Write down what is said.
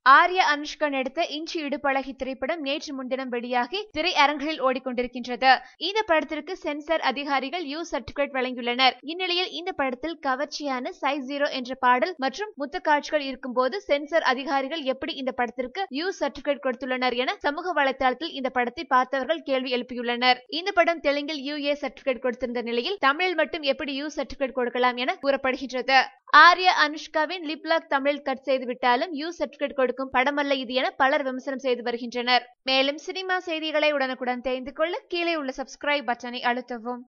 ஆர்யா அனுஷ்கா நடித்த இஞ்சி இடுப்பழகி திரைப்படம் நேற்று முன்தினம் வெளியாகி திரையரங்குகளில் ஓடிக்கொண்டிருக்கின்றது இந்த படத்திற்கு சென்சார் அதிகாரிகள் யூ சர்டிபிகேட் வழங்கியுள்ளனர் இந்நிலையில் இந்த படத்தில் கவர்ச்சியான சைஸ் ஜீரோ என்ற பாடல் மற்றும் முத்த காட்சிகள் இருக்கும்போது சென்சார் அதிகாரிகள் எப்படி இந்த படத்திற்கு யூ சர்டிபிகேட் கொடுத்துள்ளனர் என சமூக வலைதளத்தில் இந்த படத்தை பார்த்தவர்கள் கேள்வி எழுப்பியுள்ளனர் இந்த படம் தெலுங்கில் யூஏ சர்டிபிகேட் கொடுத்திருந்த நிலையில் தமிழில் மட்டும் எப்படி யூ சர்டிபிகேட் கொடுக்கலாம் என கூறப்படுகின்றது ஆர்யா அனுஷ்காவின் லிப்லாக் தமிழில் கட் செய்து விட்டாலும் யூ சர்டிபிகேட் கொடுக்கும் படமல்ல இது என பலர் விமர்சனம் செய்து வருகின்றனர் மேலும் சினிமா செய்திகளை உடனுக்குடன் தெரிந்து கொள்ள கீழே உள்ள சப்ஸ்கிரைப் பட்டனை அழுத்தவும்